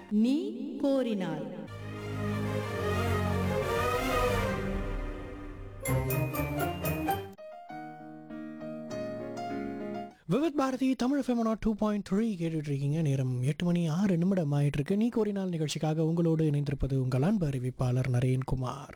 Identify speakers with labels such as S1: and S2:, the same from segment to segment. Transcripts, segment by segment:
S1: நீ கோரினாய்
S2: விவித் பாரதி தமிழ் ஃபெமனா டூ பாயிண்ட் த்ரீ கேட்டுட்டு இருக்கீங்க நேரம் எட்டு மணி ஆறு நிமிடம் ஆயிட்டு இருக்கு நீ கோரினால் நிகழ்ச்சிக்காக உங்களோடு இணைந்திருப்பது உங்கள் அன்பு அறிவிப்பாளர் நரேன்குமார்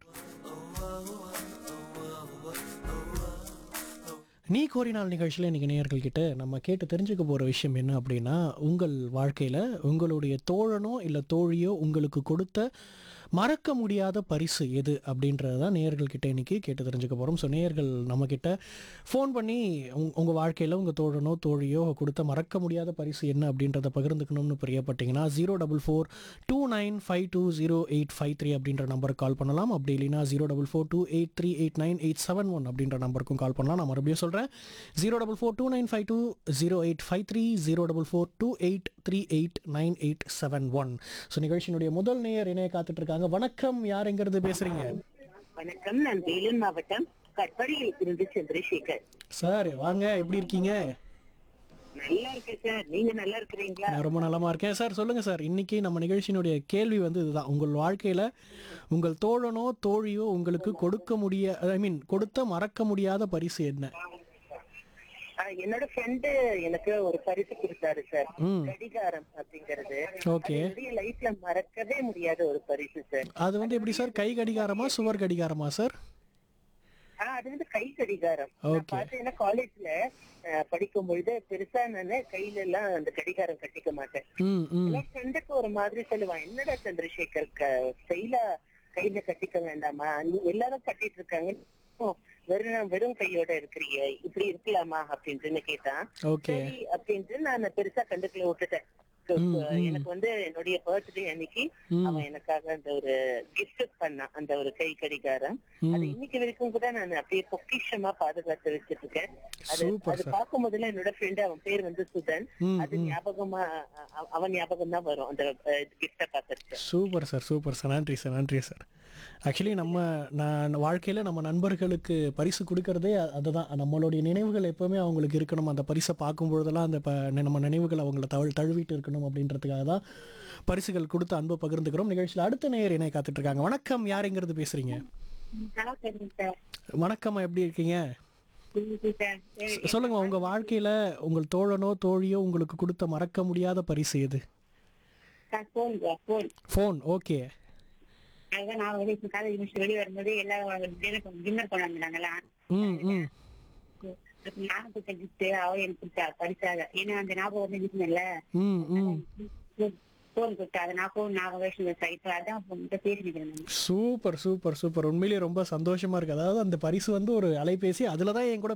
S2: நீ கோரினால் நிகழ்ச்சியில் இன்றைக்கி நேயர்கள் கிட்ட நம்ம கேட்டு தெரிஞ்சுக்க போகிற விஷயம் என்ன அப்படின்னா உங்கள் வாழ்க்கையில் உங்களுடைய தோழனோ இல்லை தோழியோ உங்களுக்கு கொடுத்த மறக்க முடியாத பரிசு எது அப்படின்றது தான் நேயர்கள் கிட்ட இன்றைக்கி கேட்டு தெரிஞ்சுக்க போகிறோம் ஸோ நேயர்கள் நம்மக்கிட்ட ஃபோன் பண்ணி உங் உங்கள் வாழ்க்கையில் உங்கள் தோழனோ தோழியோ கொடுத்த மறக்க முடியாத பரிசு என்ன அப்படின்றத பகிர்ந்துக்கணும்னு பிரியப்பட்டீங்கன்னா zero double four two nine five two zero eight five three அப்படின்ற நம்பருக்கு கால் பண்ணலாம் அப்படி இல்லைனா zero double four two eight three eight nine eight seven one அப்படின்ற நம்பருக்கும் கால் பண்ணலாம் நான் மறுபடியும் சொல்கிறேன் zero double four two nine five two zero eight five three zero double four two eight three eight nine eight seven one so நிகழ்ச்சியினுடைய முதல் நேயர் இணைய காத்துட்டு இருக்காங்க வணக்கம் யார் எங்கிறது பேசுறீங்க
S3: வணக்கம் நான் வேலூர் மாவட்டம் கட்படியில் இருந்து சந்திரசேகர்
S2: சார் வாங்க எப்படி இருக்கீங்க
S3: நல்லா இருக்கேன் சார் நீங்க நல்லா இருக்கிறீங்களா
S2: நான் ரொம்ப நலமா இருக்கேன் சார் சொல்லுங்க சார் இன்னைக்கு நம்ம நிகழ்ச்சியினுடைய கேள்வி வந்து இதுதான் உங்கள் வாழ்க்கையில உங்கள் தோழனோ தோழியோ உங்களுக்கு கொடுக்க முடிய ஐ மீன் கொடுத்த மறக்க முடியாத பரிசு என்ன
S3: ஆஹ், என்னோட ஃப்ரெண்டு எனக்கு ஒரு பரிசு கொடுத்தாரு சார்
S2: ம்.
S3: கடிகாரம் அப்படிங்கறது
S2: ஓகே
S3: என் லைஃப்ல மறக்கவே முடியாத ஒரு பரிசு சார்
S2: அது வந்து எப்படி சார் கை கடிகாரமா சுவர் கடிகாரமா சார்
S3: ஆஹ் அது வந்து கை கடிகாரம் நான்
S2: Okay.
S3: பார்த்தேன்னா காலேஜ்ல படிக்கும் பொழுது பெருசா நானு கையில எல்லாம் அந்த கடிகாரம் கட்டிக்க மாட்டேன்
S2: ம் ம்
S3: என் ஃப்ரெண்டுக்கு ஒரு மாதிரி சொல்லுவான் என்னடா சந்திரசேகர் ஸ்டைலா கையில கட்டிக்க வேண்டாமா நீ எல்லாரும் கட்டிட்டு இருக்காங்க ஓ, வெறும் வெறும் கையோட இருக்கிறீங்க இப்படி இருக்கலாமா அப்படின்ட்டு கேட்டான்
S2: ஓகே
S3: சரி அப்படின்ட்டு நான் பெருசா கண்டுக்கல விட்டுட்டேன் So,
S2: ம், ம்.
S3: எனக்கு வந்து என்னுடைய பர்த்டே அன்னைக்கு
S2: ம்.
S3: அவன் எனக்காக அந்த ஒரு gift பண்ணான் அந்த ஒரு கை கடிகாரம் அது
S2: ம்
S3: இன்னைக்கு வரைக்கும் கூட நான் அப்படியே பொக்கிஷமா பாதுகாத்து வச்சிட்டு இருக்கேன் அது
S2: சூப்பர்
S3: அது
S2: சார்
S3: பார்க்கும் போதுல என்னோட ஃப்ரெண்ட் அவன் பேர் வந்து சுதன்
S2: ம்
S3: அது ஞாபகமா அ- அவன் ஞாபகம் தான் வரும் அந்த கிஃப்ட பார்த்துட்டு
S2: சூப்பர் சார் சூப்பர் சார் நன்றி சார் நன்றி சார் ஆக்சுவலி நம்ம நான் வாழ்க்கையில் நம்ம நண்பர்களுக்கு பரிசு கொடுக்கறதே அ- அதுதான் நம்மளுடைய நினைவுகள் எப்போவுமே அவங்களுக்கு இருக்கணும் அந்த பரிசை பார்க்கும் பொழுதெல்லாம் அந்த ப- நம்ம நினைவுகள் அவங்கள தழு தழுவிட்டு இருக்கணும் அப்படின்றதுக்காக தான் பரிசுகள் கொடுத்து அன்பு பகிர்ந்துக்கிறோம் நிகழ்ச்சியில் அடுத்த நேயர் இணை காத்துட்டு இருக்காங்க வணக்கம் யாருங்கிறது பேசுறீங்க வணக்கம் எப்படி இருக்கீங்க சொ- சொல்லுங்க உங்க வாழ்க்கையில உங்கள் தோழனோ தோழியோ உங்களுக்கு கொடுத்த மறக்க முடியாத பரிசு எது ஃபோன் ஓகே
S4: அதுதான் நான் வந்து இப்ப காலேஜ் முடிச்சு வெளியே வரும்போது எல்லாரும் டின்னர் கொண்டாந்துட்டாங்களா
S2: ம் ம்
S4: நானும் கொடுத்த கிஃப்ட் அவ எனக்கு கொடுத்தா பரிசாக ஏன்னா அந்த ஞாபகம் வந்து இருக்குல்ல
S2: ம் ம்
S4: போன் கொடுத்தா அதை நான் போன் ஞாபகம் வச்சு இப்ப அதான் உங்ககிட்ட பேசிக்கிறேன் நான்.
S2: சூப்பர் சூப்பர் சூப்பர் உண்மையிலேயே ரொம்ப சந்தோஷமா இருக்கு அதாவது அந்த பரிசு வந்து ஒரு அலைபேசி அதுல தான் என் கூட